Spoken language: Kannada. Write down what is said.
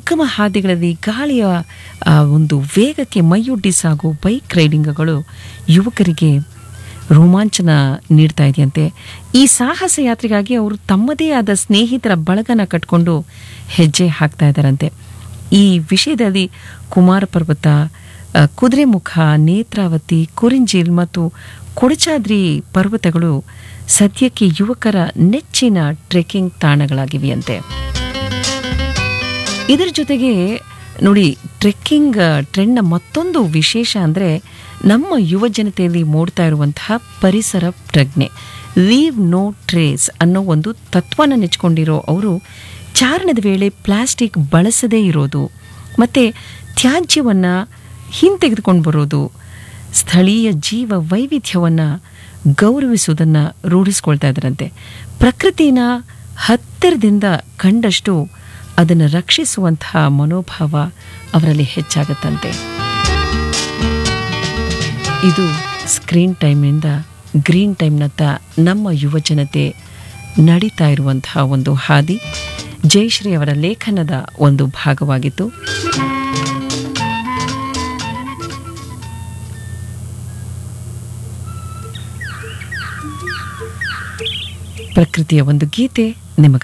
ದುರ್ಗಮ ಹಾದಿಗಳಲ್ಲಿ ಗಾಳಿಯ ಆ, ಒಂದು ವೇಗಕ್ಕೆ ಮೈಯೊಡ್ಡಿ ಸಾಗೋ ಬೈಕ್ ರೈಡಿಂಗ್ಗಳು ಯುವಕರಿಗೆ ರೋಮಾಂಚನ ನೀಡ್ತಾ ಇದೆಯಂತೆ ಈ ಸಾಹಸ ಯಾತ್ರೆಗಾಗಿ ಅವರು ತಮ್ಮದೇ ಆದ ಸ್ನೇಹಿತರ ಬಳಗನ ಕಟ್ಕೊಂಡು ಹೆಜ್ಜೆ ಹಾಕ್ತಾ ಇದ್ದಾರಂತೆ ಈ ವಿಷಯದಲ್ಲಿ ಕುಮಾರ ಪರ್ವತ ಆ, ಕುದುರೆಮುಖ ನೇತ್ರಾವತಿ ಕುರಿಂಜಿಲ್ ಮತ್ತು ಕೊಡಚಾದ್ರಿ ಪರ್ವತಗಳು ಸದ್ಯಕ್ಕೆ ಯುವಕರ ನೆಚ್ಚಿನ ಟ್ರೆಕ್ಕಿಂಗ್ ತಾಣಗಳಾಗಿವೆಯಂತೆ ಇದರ ಜೊತೆಗೆ ನೋಡಿ ಟ್ರೆಕ್ಕಿಂಗ್ ಟ್ರೆಂಡ್ನ ಮತ್ತೊಂದು ವಿಶೇಷ ಅಂದರೆ ನಮ್ಮ ಯುವ ಜನತೆಯಲ್ಲಿ ಮೂಡ್ತಾ ಇರುವಂತಹ ಪರಿಸರ ಪ್ರಜ್ಞೆ ಲೀವ್ ನೋ ಟ್ರೇಸ್ ಅನ್ನೋ ಒಂದು ತತ್ವನ ನೆಚ್ಕೊಂಡಿರೋ ಅವರು ಚಾರಣದ ವೇಳೆ ಪ್ಲಾಸ್ಟಿಕ್ ಬಳಸದೇ ಇರೋದು ಮತ್ತು ತ್ಯಾಜ್ಯವನ್ನು ಹಿಂತೆಗೆದುಕೊಂಡು ಬರೋದು ಸ್ಥಳೀಯ ಜೀವ ವೈವಿಧ್ಯವನ್ನು ಗೌರವಿಸುವುದನ್ನು ರೂಢಿಸ್ಕೊಳ್ತಾ ಇದ್ದಾರಂತೆ ಪ್ರಕೃತಿನ ಹತ್ತಿರದಿಂದ ಕಂಡಷ್ಟು ಅದನ್ನು ರಕ್ಷಿಸುವಂತಹ ಮನೋಭಾವ ಅವರಲ್ಲಿ ಹೆಚ್ಚಾಗುತ್ತಂತೆ ಇದು ಸ್ಕ್ರೀನ್ ಟೈಮ್ನಿಂದ ಗ್ರೀನ್ ಟೈಮ್ನತ್ತ ನಮ್ಮ ಯುವ ಜನತೆ ನಡೀತಾ ಇರುವಂತಹ ಒಂದು ಹಾದಿ ಜಯಶ್ರೀ ಅವರ ಲೇಖನದ ಒಂದು ಭಾಗವಾಗಿತ್ತು ಪ್ರಕೃತಿಯ ಒಂದು ಗೀತೆ ನಿಮಗೆ